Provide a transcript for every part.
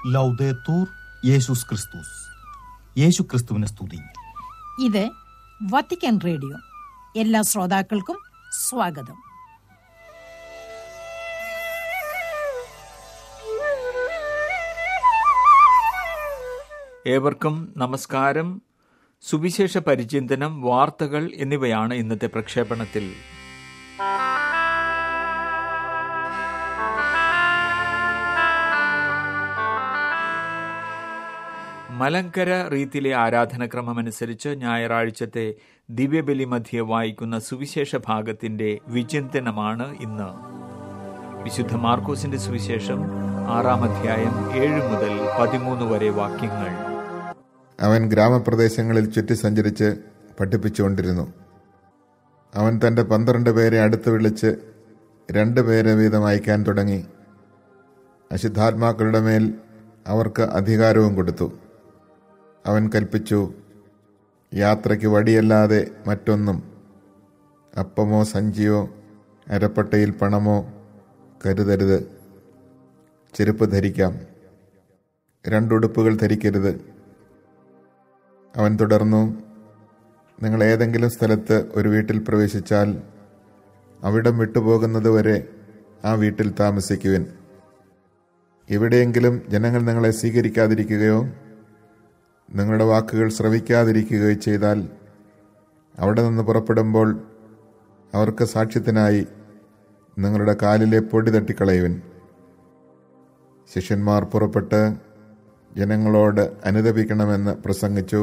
ലൗദേത്തൂർ യേശുസ് ക്രിസ്തുസ് യേശു ക്രിസ്തുവിനെ സ്തുതി ഇത് വത്തിക്കാൻ റേഡിയോ എല്ലാ ശ്രോതാക്കൾക്കും സ്വാഗതം ഏവർക്കും നമസ്കാരം സുവിശേഷ പരിചിന്തനം വാർത്തകൾ എന്നിവയാണ് ഇന്നത്തെ പ്രക്ഷേപണത്തിൽ മലങ്കര റീത്തിലെ ആരാധനക്രമമനുസരിച്ച് ഞായറാഴ്ചത്തെ ദിവ്യബലി മധ്യ വായിക്കുന്ന സുവിശേഷ ഭാഗത്തിന്റെ വിചിന്തനമാണ് ഇന്ന് വിശുദ്ധ മാർക്കോസിന്റെ സുവിശേഷം ആറാം അധ്യായം ഏഴ് മുതൽ പതിമൂന്ന് വരെ വാക്യങ്ങൾ അവൻ ഗ്രാമപ്രദേശങ്ങളിൽ ചുറ്റി സഞ്ചരിച്ച് പഠിപ്പിച്ചുകൊണ്ടിരുന്നു അവൻ തന്റെ പന്ത്രണ്ട് പേരെ അടുത്ത് വിളിച്ച് രണ്ട് പേരെ വീതം അയക്കാൻ തുടങ്ങി അശുദ്ധാത്മാക്കളുടെ മേൽ അവർക്ക് അധികാരവും കൊടുത്തു അവൻ കൽപ്പിച്ചു യാത്രയ്ക്ക് വടിയല്ലാതെ മറ്റൊന്നും അപ്പമോ സഞ്ചിയോ അരപ്പട്ടയിൽ പണമോ കരുതരുത് ചെരുപ്പ് ധരിക്കാം രണ്ടുടുപ്പുകൾ ധരിക്കരുത് അവൻ തുടർന്നു നിങ്ങൾ ഏതെങ്കിലും സ്ഥലത്ത് ഒരു വീട്ടിൽ പ്രവേശിച്ചാൽ അവിടം വിട്ടുപോകുന്നതുവരെ ആ വീട്ടിൽ താമസിക്കുവിൻ എവിടെയെങ്കിലും ജനങ്ങൾ നിങ്ങളെ സ്വീകരിക്കാതിരിക്കുകയോ നിങ്ങളുടെ വാക്കുകൾ ശ്രവിക്കാതിരിക്കുകയോ ചെയ്താൽ അവിടെ നിന്ന് പുറപ്പെടുമ്പോൾ അവർക്ക് സാക്ഷ്യത്തിനായി നിങ്ങളുടെ കാലിലെ പൊടി തട്ടിക്കളയുവിൻ ശിഷ്യന്മാർ പുറപ്പെട്ട് ജനങ്ങളോട് അനുദപിക്കണമെന്ന് പ്രസംഗിച്ചു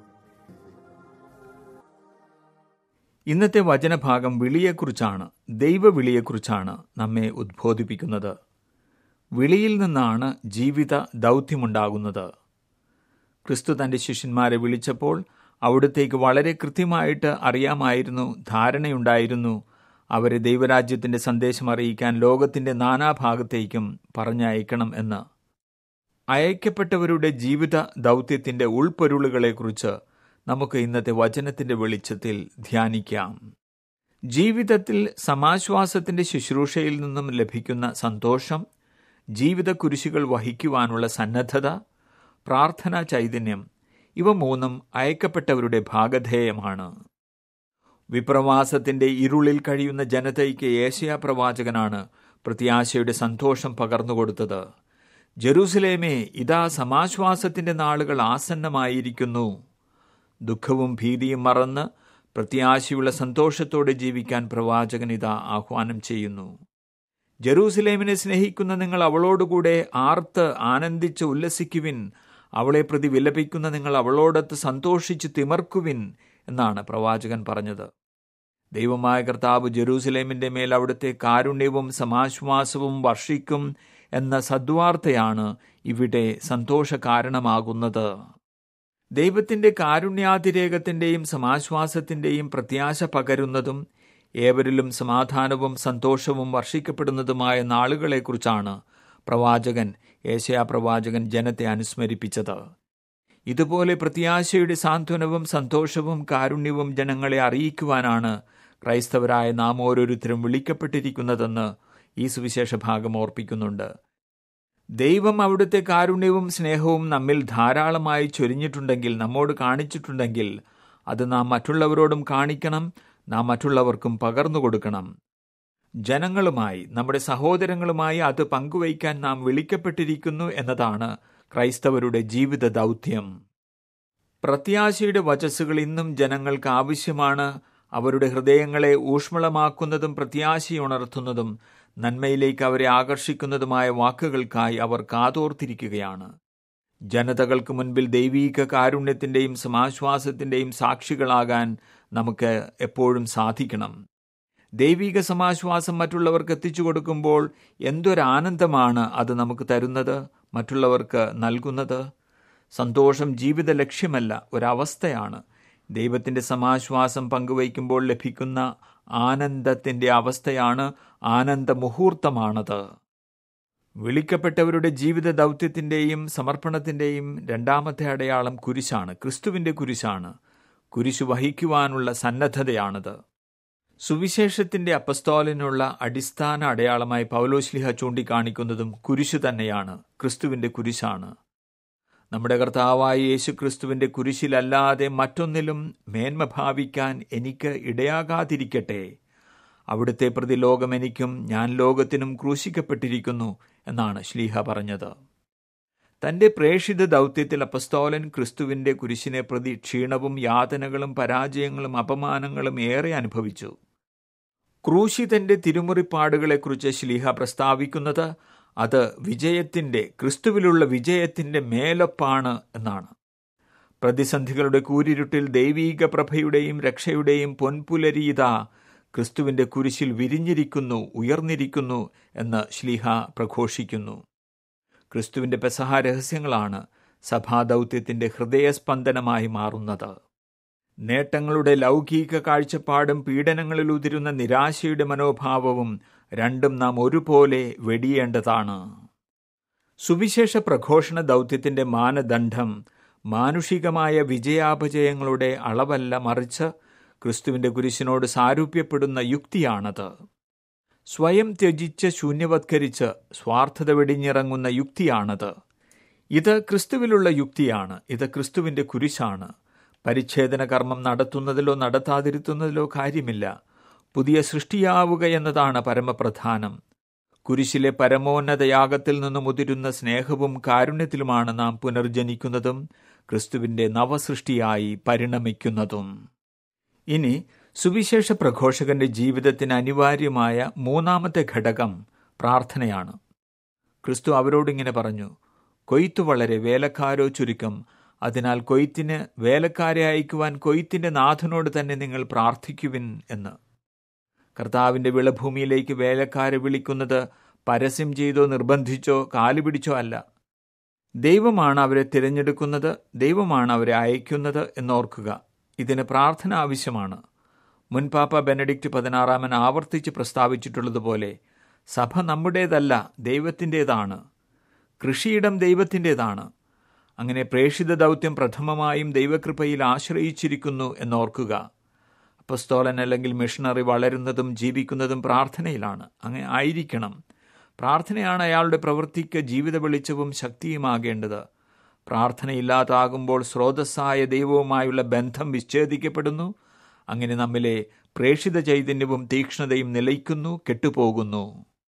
ഇന്നത്തെ വചനഭാഗം വിളിയെക്കുറിച്ചാണ് ദൈവവിളിയെക്കുറിച്ചാണ് നമ്മെ ഉദ്ബോധിപ്പിക്കുന്നത് വിളിയിൽ നിന്നാണ് ജീവിത ദൗത്യമുണ്ടാകുന്നത് ക്രിസ്തു തന്റെ ശിഷ്യന്മാരെ വിളിച്ചപ്പോൾ അവിടത്തേക്ക് വളരെ കൃത്യമായിട്ട് അറിയാമായിരുന്നു ധാരണയുണ്ടായിരുന്നു അവരെ ദൈവരാജ്യത്തിന്റെ സന്ദേശം അറിയിക്കാൻ ലോകത്തിന്റെ നാനാഭാഗത്തേക്കും പറഞ്ഞയക്കണം എന്ന് അയക്കപ്പെട്ടവരുടെ ജീവിത ദൗത്യത്തിന്റെ ഉൾപ്പൊരുളുകളെക്കുറിച്ച് നമുക്ക് ഇന്നത്തെ വചനത്തിന്റെ വെളിച്ചത്തിൽ ധ്യാനിക്കാം ജീവിതത്തിൽ സമാശ്വാസത്തിന്റെ ശുശ്രൂഷയിൽ നിന്നും ലഭിക്കുന്ന സന്തോഷം ജീവിത കുരിശുകൾ വഹിക്കുവാനുള്ള സന്നദ്ധത പ്രാർത്ഥനാ ചൈതന്യം ഇവ മൂന്നും അയക്കപ്പെട്ടവരുടെ ഭാഗധേയമാണ് വിപ്രവാസത്തിന്റെ ഇരുളിൽ കഴിയുന്ന ജനതയ്ക്ക് ഏഷ്യ പ്രവാചകനാണ് പ്രത്യാശയുടെ സന്തോഷം പകർന്നുകൊടുത്തത് ജെറൂസലേമേ ഇതാ സമാശ്വാസത്തിന്റെ നാളുകൾ ആസന്നമായിരിക്കുന്നു ദുഃഖവും ഭീതിയും മറന്ന് പ്രത്യാശയുള്ള സന്തോഷത്തോടെ ജീവിക്കാൻ പ്രവാചകൻ ഇതാ ആഹ്വാനം ചെയ്യുന്നു ജെറൂസലേമിനെ സ്നേഹിക്കുന്ന നിങ്ങൾ അവളോടുകൂടെ ആർത്ത് ആനന്ദിച്ച് ഉല്ലസിക്കുവിൻ അവളെ പ്രതി വിലപിക്കുന്ന നിങ്ങൾ അവളോടൊത്ത് സന്തോഷിച്ച് തിമർക്കുവിൻ എന്നാണ് പ്രവാചകൻ പറഞ്ഞത് ദൈവമായ കർത്താവ് ജെറൂസലേമിന്റെ മേൽ അവിടുത്തെ കാരുണ്യവും സമാശ്വാസവും വർഷിക്കും എന്ന സദ്വാർത്തയാണ് ഇവിടെ സന്തോഷ കാരണമാകുന്നത് ദൈവത്തിന്റെ കാരുണ്യാതിരേകത്തിന്റെയും സമാശ്വാസത്തിന്റെയും പ്രത്യാശ പകരുന്നതും ഏവരിലും സമാധാനവും സന്തോഷവും വർഷിക്കപ്പെടുന്നതുമായ നാളുകളെക്കുറിച്ചാണ് പ്രവാചകൻ ഏഷ്യാ പ്രവാചകൻ ജനത്തെ അനുസ്മരിപ്പിച്ചത് ഇതുപോലെ പ്രത്യാശയുടെ സാന്ത്വനവും സന്തോഷവും കാരുണ്യവും ജനങ്ങളെ അറിയിക്കുവാനാണ് ക്രൈസ്തവരായ നാം ഓരോരുത്തരും വിളിക്കപ്പെട്ടിരിക്കുന്നതെന്ന് ഈ സുവിശേഷ ഭാഗം ഓർപ്പിക്കുന്നുണ്ട് ദൈവം അവിടുത്തെ കാരുണ്യവും സ്നേഹവും നമ്മിൽ ധാരാളമായി ചൊരിഞ്ഞിട്ടുണ്ടെങ്കിൽ നമ്മോട് കാണിച്ചിട്ടുണ്ടെങ്കിൽ അത് നാം മറ്റുള്ളവരോടും കാണിക്കണം നാം മറ്റുള്ളവർക്കും പകർന്നു കൊടുക്കണം ജനങ്ങളുമായി നമ്മുടെ സഹോദരങ്ങളുമായി അത് പങ്കുവയ്ക്കാൻ നാം വിളിക്കപ്പെട്ടിരിക്കുന്നു എന്നതാണ് ക്രൈസ്തവരുടെ ജീവിത ദൗത്യം പ്രത്യാശയുടെ വചസ്സുകൾ ഇന്നും ജനങ്ങൾക്ക് ആവശ്യമാണ് അവരുടെ ഹൃദയങ്ങളെ ഊഷ്മളമാക്കുന്നതും പ്രത്യാശയുണർത്തുന്നതും നന്മയിലേക്ക് അവരെ ആകർഷിക്കുന്നതുമായ വാക്കുകൾക്കായി അവർ കാതോർത്തിരിക്കുകയാണ് ജനതകൾക്ക് മുൻപിൽ ദൈവീക കാരുണ്യത്തിന്റെയും സമാശ്വാസത്തിന്റെയും സാക്ഷികളാകാൻ നമുക്ക് എപ്പോഴും സാധിക്കണം ദൈവിക സമാശ്വാസം മറ്റുള്ളവർക്ക് എത്തിച്ചു കൊടുക്കുമ്പോൾ എന്തൊരാനന്ദമാണ് അത് നമുക്ക് തരുന്നത് മറ്റുള്ളവർക്ക് നൽകുന്നത് സന്തോഷം ജീവിത ലക്ഷ്യമല്ല ഒരവസ്ഥയാണ് ദൈവത്തിന്റെ സമാശ്വാസം പങ്കുവയ്ക്കുമ്പോൾ ലഭിക്കുന്ന ആനന്ദത്തിന്റെ അവസ്ഥയാണ് ആനന്ദ മുഹൂർത്തമാണത് വിളിക്കപ്പെട്ടവരുടെ ജീവിത ദൗത്യത്തിന്റെയും സമർപ്പണത്തിന്റെയും രണ്ടാമത്തെ അടയാളം കുരിശാണ് ക്രിസ്തുവിന്റെ കുരിശാണ് കുരിശ് വഹിക്കുവാനുള്ള സന്നദ്ധതയാണത് സുവിശേഷത്തിന്റെ അപ്പസ്തോലിനുള്ള അടിസ്ഥാന അടയാളമായി പൗലോശ്ലിഹ ചൂണ്ടിക്കാണിക്കുന്നതും കുരിശു തന്നെയാണ് ക്രിസ്തുവിന്റെ കുരിശാണ് നമ്മുടെ കർത്താവായ യേശു ക്രിസ്തുവിന്റെ കുരിശിലല്ലാതെ മറ്റൊന്നിലും മേന്മ ഭാവിക്കാൻ എനിക്ക് ഇടയാകാതിരിക്കട്ടെ അവിടുത്തെ പ്രതി ലോകം എനിക്കും ഞാൻ ലോകത്തിനും ക്രൂശിക്കപ്പെട്ടിരിക്കുന്നു എന്നാണ് ശ്ലീഹ പറഞ്ഞത് തന്റെ പ്രേഷിത ദൗത്യത്തിൽ അപ്പസ്തോലൻ ക്രിസ്തുവിന്റെ കുരിശിനെ പ്രതി ക്ഷീണവും യാതനകളും പരാജയങ്ങളും അപമാനങ്ങളും ഏറെ അനുഭവിച്ചു ക്രൂശിതന്റെ തിരുമുറിപ്പാടുകളെക്കുറിച്ച് ശ്ലീഹ പ്രസ്താവിക്കുന്നത് അത് വിജയത്തിന്റെ ക്രിസ്തുവിലുള്ള വിജയത്തിന്റെ മേലൊപ്പാണ് എന്നാണ് പ്രതിസന്ധികളുടെ കൂരിരുട്ടിൽ ദൈവീക പ്രഭയുടെയും രക്ഷയുടെയും പൊൻപുലരീത ക്രിസ്തുവിന്റെ കുരിശിൽ വിരിഞ്ഞിരിക്കുന്നു ഉയർന്നിരിക്കുന്നു എന്ന് ശ്ലീഹ പ്രഘോഷിക്കുന്നു ക്രിസ്തുവിന്റെ പെസഹ രഹസ്യങ്ങളാണ് സഭാദൗത്യത്തിന്റെ ഹൃദയസ്പന്ദനമായി മാറുന്നത് നേട്ടങ്ങളുടെ ലൗകിക കാഴ്ചപ്പാടും പീഡനങ്ങളിൽ ഉതിരുന്ന നിരാശയുടെ മനോഭാവവും രണ്ടും നാം ഒരുപോലെ വെടിയേണ്ടതാണ് സുവിശേഷ പ്രഘോഷണ ദൗത്യത്തിന്റെ മാനദണ്ഡം മാനുഷികമായ വിജയാപജയങ്ങളുടെ അളവല്ല മറിച്ച് ക്രിസ്തുവിന്റെ കുരിശിനോട് സാരൂപ്യപ്പെടുന്ന യുക്തിയാണത് സ്വയം ത്യജിച്ച് ശൂന്യവത്കരിച്ച് സ്വാർത്ഥത വെടിഞ്ഞിറങ്ങുന്ന യുക്തിയാണത് ഇത് ക്രിസ്തുവിലുള്ള യുക്തിയാണ് ഇത് ക്രിസ്തുവിന്റെ കുരിശാണ് പരിച്ഛേദന കർമ്മം നടത്തുന്നതിലോ നടത്താതിരുത്തുന്നതിലോ കാര്യമില്ല പുതിയ സൃഷ്ടിയാവുക എന്നതാണ് പരമപ്രധാനം കുരിശിലെ പരമോന്നതയാഗത്തിൽ നിന്നും ഉതിരുന്ന സ്നേഹവും കാരുണ്യത്തിലുമാണ് നാം പുനർജനിക്കുന്നതും ക്രിസ്തുവിന്റെ നവസൃഷ്ടിയായി പരിണമിക്കുന്നതും ഇനി സുവിശേഷ പ്രഘോഷകന്റെ ജീവിതത്തിന് അനിവാര്യമായ മൂന്നാമത്തെ ഘടകം പ്രാർത്ഥനയാണ് ക്രിസ്തു അവരോടിങ്ങനെ പറഞ്ഞു കൊയ്ത്തു വളരെ വേലക്കാരോ ചുരുക്കം അതിനാൽ കൊയ്ത്തിന് വേലക്കാരെ അയക്കുവാൻ കൊയ്ത്തിന്റെ നാഥനോട് തന്നെ നിങ്ങൾ പ്രാർത്ഥിക്കുവിൻ എന്ന് കർത്താവിന്റെ വിളഭൂമിയിലേക്ക് വേലക്കാരെ വിളിക്കുന്നത് പരസ്യം ചെയ്തോ നിർബന്ധിച്ചോ കാലുപിടിച്ചോ അല്ല ദൈവമാണ് അവരെ തിരഞ്ഞെടുക്കുന്നത് ദൈവമാണ് അവരെ അയക്കുന്നത് എന്നോർക്കുക ഇതിന് പ്രാർത്ഥന ആവശ്യമാണ് മുൻപാപ്പ ബെനഡിക്റ്റ് പതിനാറാമൻ ആവർത്തിച്ച് പ്രസ്താവിച്ചിട്ടുള്ളതുപോലെ സഭ നമ്മുടേതല്ല ദൈവത്തിൻ്റെതാണ് കൃഷിയിടം ദൈവത്തിൻ്റെതാണ് അങ്ങനെ പ്രേഷിത ദൗത്യം പ്രഥമമായും ദൈവകൃപയിൽ ആശ്രയിച്ചിരിക്കുന്നു എന്നോർക്കുക അപ്പസ്തോലൻ അല്ലെങ്കിൽ മിഷണറി വളരുന്നതും ജീവിക്കുന്നതും പ്രാർത്ഥനയിലാണ് അങ്ങനെ ആയിരിക്കണം പ്രാർത്ഥനയാണ് അയാളുടെ പ്രവൃത്തിക്ക് ജീവിത വെളിച്ചവും ശക്തിയുമാകേണ്ടത് പ്രാർത്ഥനയില്ലാതാകുമ്പോൾ സ്രോതസ്സായ ദൈവവുമായുള്ള ബന്ധം വിച്ഛേദിക്കപ്പെടുന്നു അങ്ങനെ നമ്മിലെ പ്രേഷിത ചൈതന്യവും തീക്ഷ്ണതയും നിലയ്ക്കുന്നു കെട്ടുപോകുന്നു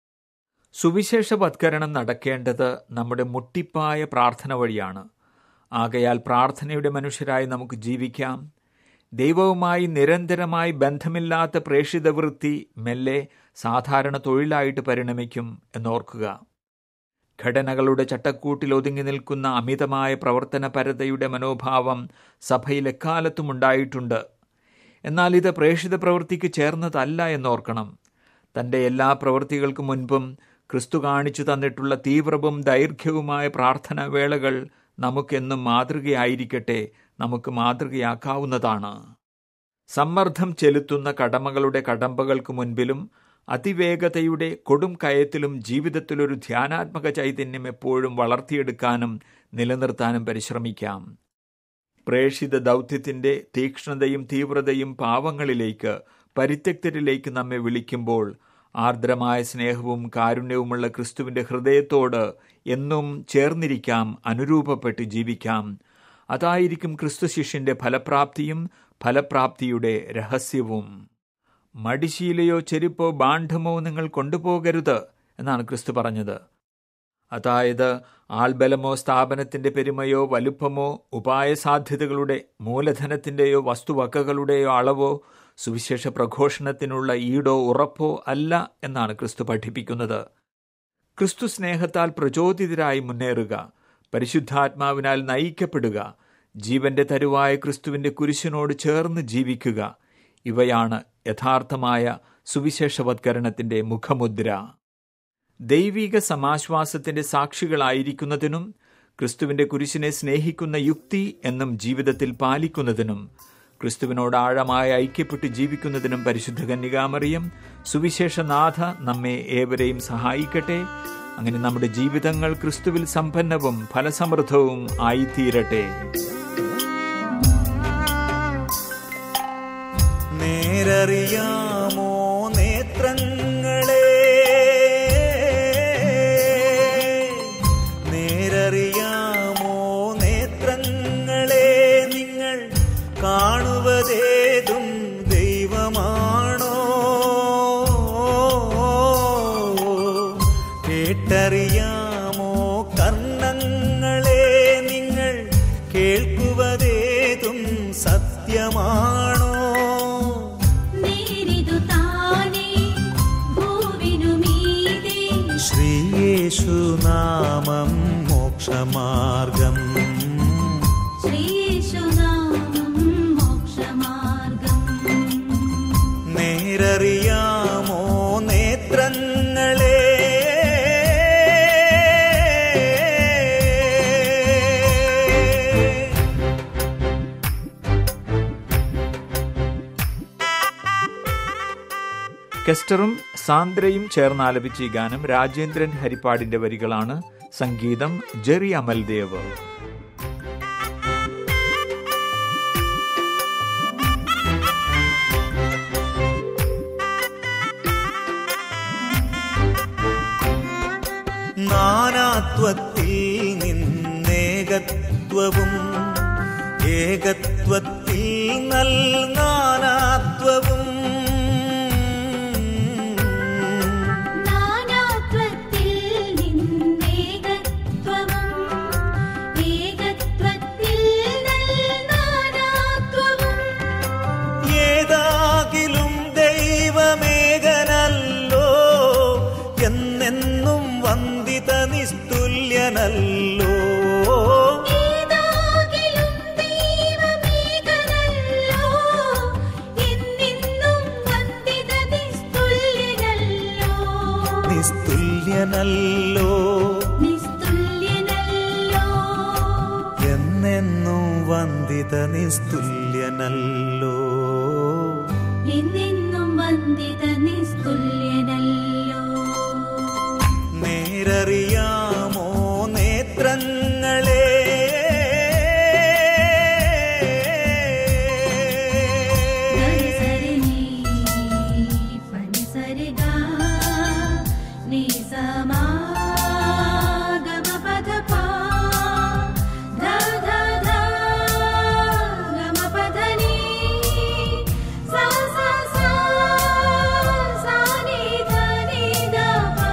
സുവിശേഷവത്കരണം നടക്കേണ്ടത് നമ്മുടെ മുട്ടിപ്പായ പ്രാർത്ഥന വഴിയാണ് ആകയാൽ പ്രാർത്ഥനയുടെ മനുഷ്യരായി നമുക്ക് ജീവിക്കാം ദൈവവുമായി നിരന്തരമായി ബന്ധമില്ലാത്ത പ്രേഷിത വൃത്തി മെല്ലെ സാധാരണ തൊഴിലായിട്ട് പരിണമിക്കും എന്നോർക്കുക ഘടനകളുടെ ചട്ടക്കൂട്ടിൽ ഒതുങ്ങി നിൽക്കുന്ന അമിതമായ പ്രവർത്തനപരതയുടെ മനോഭാവം സഭയിൽ എക്കാലത്തും ഉണ്ടായിട്ടുണ്ട് എന്നാൽ ഇത് പ്രേഷിത പ്രവൃത്തിക്ക് ചേർന്നതല്ല എന്നോർക്കണം തൻ്റെ എല്ലാ പ്രവൃത്തികൾക്ക് മുൻപും ക്രിസ്തു കാണിച്ചു തന്നിട്ടുള്ള തീവ്രവും ദൈർഘ്യവുമായ പ്രാർത്ഥനാ വേളകൾ നമുക്കെന്നും മാതൃകയായിരിക്കട്ടെ നമുക്ക് മാതൃകയാക്കാവുന്നതാണ് സമ്മർദ്ദം ചെലുത്തുന്ന കടമകളുടെ കടമ്പകൾക്ക് മുൻപിലും അതിവേഗതയുടെ കൊടും കയത്തിലും ജീവിതത്തിലൊരു ധ്യാനാത്മക ചൈതന്യം എപ്പോഴും വളർത്തിയെടുക്കാനും നിലനിർത്താനും പരിശ്രമിക്കാം പ്രേഷിത ദൗത്യത്തിന്റെ തീക്ഷ്ണതയും തീവ്രതയും പാവങ്ങളിലേക്ക് പരിത്യക്തരിലേക്ക് നമ്മെ വിളിക്കുമ്പോൾ ആർദ്രമായ സ്നേഹവും കാരുണ്യവുമുള്ള ക്രിസ്തുവിന്റെ ഹൃദയത്തോട് എന്നും ചേർന്നിരിക്കാം അനുരൂപപ്പെട്ട് ജീവിക്കാം അതായിരിക്കും ക്രിസ്തു ശിഷ്യന്റെ ഫലപ്രാപ്തിയും ഫലപ്രാപ്തിയുടെ രഹസ്യവും മടിശീലയോ ചെരുപ്പോ ബാണ്ഡമോ നിങ്ങൾ കൊണ്ടുപോകരുത് എന്നാണ് ക്രിസ്തു പറഞ്ഞത് അതായത് ആൾബലമോ സ്ഥാപനത്തിന്റെ പെരുമയോ വലുപ്പമോ ഉപായസാധ്യതകളുടെ മൂലധനത്തിന്റെയോ വസ്തുവകകളുടെയോ അളവോ സുവിശേഷ പ്രഘോഷണത്തിനുള്ള ഈടോ ഉറപ്പോ അല്ല എന്നാണ് ക്രിസ്തു പഠിപ്പിക്കുന്നത് ക്രിസ്തു സ്നേഹത്താൽ പ്രചോദിതരായി മുന്നേറുക പരിശുദ്ധാത്മാവിനാൽ നയിക്കപ്പെടുക ജീവന്റെ തരുവായ ക്രിസ്തുവിന്റെ കുരിശിനോട് ചേർന്ന് ജീവിക്കുക ഇവയാണ് യഥാർത്ഥമായ സുവിശേഷവത്കരണത്തിന്റെ മുഖമുദ്ര ദൈവിക സമാശ്വാസത്തിന്റെ സാക്ഷികളായിരിക്കുന്നതിനും ക്രിസ്തുവിന്റെ കുരിശിനെ സ്നേഹിക്കുന്ന യുക്തി എന്നും ജീവിതത്തിൽ പാലിക്കുന്നതിനും ക്രിസ്തുവിനോട് ആഴമായി ഐക്യപ്പെട്ട് ജീവിക്കുന്നതിനും പരിശുദ്ധ കന്യകാമറിയം സുവിശേഷനാഥ നമ്മെ ഏവരെയും സഹായിക്കട്ടെ അങ്ങനെ നമ്മുടെ ജീവിതങ്ങൾ ക്രിസ്തുവിൽ സമ്പന്നവും ഫലസമൃദ്ധവും ആയിത്തീരട്ടെ നേരറിയാമോ നേത്രങ്ങളെ നേരറിയാമോ നേത്രങ്ങളെ നിങ്ങൾ കാണുവതേതും ദൈവമാണോ കേട്ടറിയാമോ കർണങ്ങളെ നിങ്ങൾ കേൾക്കുവതേതും സത്യമാണോ നേരിതു താനേ ഭൂവിനു മീതെ ശ്രീയേശുനാമം മോക്ഷമാർഗം ശ്രീയേശുനാമം മോക്ഷമാർഗം നേരറിയാമോ നേത്രങ്ങളെ കെസ്റ്ററും സാന്ദ്രയും ചേർന്നാലപിച്ച ഈ ഗാനം രാജേന്ദ്രൻ ഹരിപ്പാടിന്റെ വരികളാണ് സംഗീതം ജെറി അമൽദേവ് നാനാത്വത്തിൽ നിന്നേകത്വവും ഏകത്വത്തിൽ നൽനാനാത്വവും നാനാത്വത്തിൽ നിന്നേകത്വവും ഏകത്വത്തിൽ നാനാത്വവും ഏതാകിലും ദൈവമേകനല്ലോ എന്നെന്നും വന്ദിത നിസ്തുല്യനല്ലോ ഏതാകിലും ദൈവമേകനല്ലോ എന്നെന്നും വന്ദിത നിസ്തുല്യനല്ലോ നിസ്തുല്യനല്ലോ നിസ്തുല്യനല്ലോ എന്നെന്നും വന്ദിത നിസ്തുല്യനല്ലോ എന്നെന്നും വന്ദിത നിസ്തുല്യനല്ലോ നേരറിയാമോ നേത്രങ്ങളെ ധരിസരിണി പനിസരിഗാ നിസമാ ഗമപദപാ ധ ധ ധ ഗമപദനി സ സ സ സ നി ധ നി ധ പ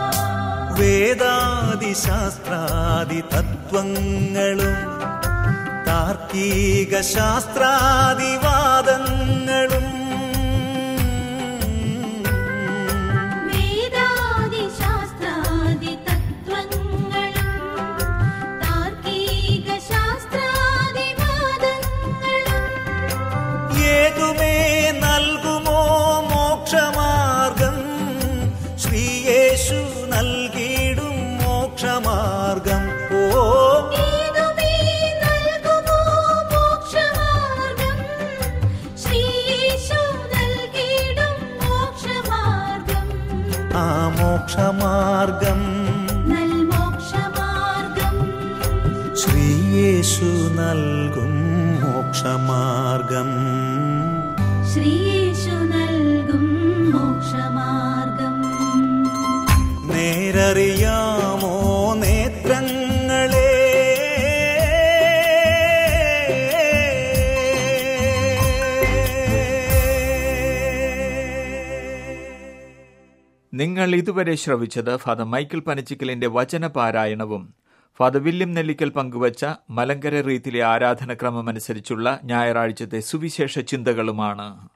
വേദാദിശാസ്ത്രാദി തത്വങ്ങളും താർക്കിക ശാസ്ത്രാദിവാദങ്ങളും വേദാദി ശാസ്ത്രാദി തത്വങ്ങളും താർക്കിക ശാസ്ത്രാദി വാദങ്ങളും ഏതുമേ നൽകുമോ മോക്ഷമാർഗം ശ്രീയേശു നൽകിയിടും മോക്ഷമാർഗം ഓ ഏതുമേ നൽകുമോ മോക്ഷമാർഗം ശ്രീയേശു നൽകിയിടും മോക്ഷമാർഗം ആ മോക്ഷമാർഗം നൽമോക്ഷമാർഗം ശ്രീയേശു നൽകും മോക്ഷമാർഗം ശ്രീയേശു നൽകും മോക്ഷമാർഗം നേരറിയാമോ നേത്രങ്ങളെ നിങ്ങൾ ഇതുവരെ ശ്രവിച്ചത് ഫാദർ മൈക്കിൾ പനച്ചിക്കലിന്റെ വചനപാരായണവും ഫാദർ വില്യം നെല്ലിക്കൽ പങ്കുവച്ച മലങ്കര റീത്തിലെ ആരാധനക്രമമനുസരിച്ചുള്ള ഞായറാഴ്ചത്തെ സുവിശേഷ ചിന്തകളുമാണ്